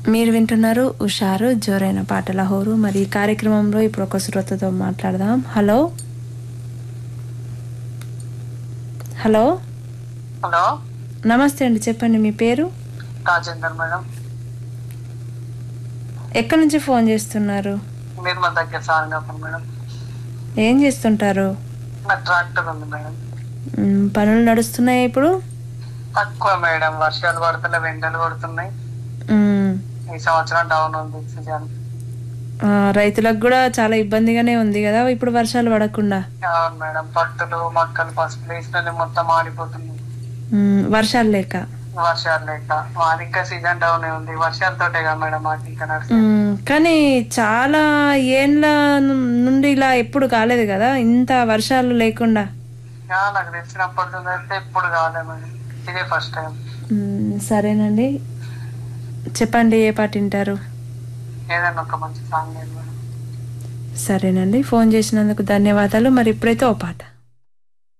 మీరు వింటున్నారు ఉషారు జోరైన పాటల హోరు మరి ఈ కార్యక్రమంలో ఇప్పుడు ఒక శ్రోతతో మాట్లాడదాం హలో హలో హలో నమస్తే అండి చెప్పండి మీ పేరు రాజేందర్ మేడం ఎక్కడి నుంచి ఫోన్ చేస్తున్నారు మీరు మా దగ్గర సారంగాపం మేడం ఏం చేస్తుంటారు నా ట్రాక్టర్ ఉంది మేడం మ్, పనులు నడుస్తున్నాయి ఇప్పుడు తక్కువ మేడం వర్షాలు పడుతున్నాయి ఎండలు పడుతున్నాయి మ్, ఈ సంవత్సరం డౌన్ ఉంది సీజన్ ఆ, రైతులకు కూడా చాలా ఇబ్బందిగానే ఉంది కదా ఇప్పుడు వర్షాలు పడకుండా అవును మేడం పట్టులు మొక్కలు పసుపు వేసిన మొత్తం ఆడిపోతుంది మ్, వర్షాలు లేక వర్షాలు లేక మాది ఇంకా సీజన్ డౌన్ ఉంది వర్షాలతోటే కదా మేడం మాకు ఇంకా నడుస్తుంది మ్, కానీ చాలా ఏండ్ల ను- నుండి ఇలా ఎప్పుడు కాలేదు కదా ఇంత వర్షాలు లేకుండా ఆ, నాకు తెలిసినప్పటి నుంచి అయితే ఇప్పుడు కాలే మేడం ఇదే ఫస్ట్ టైం మ్, సరేనండి చెప్పండి ఏ పాట వింటారు ఏదైనా ఒక మంచి సాంగ్ లేదు మేడం సరేనండి ఫోన్ చేసినందుకు ధన్యవాదాలు మరి ఇప్పుడైతే ఓ పాట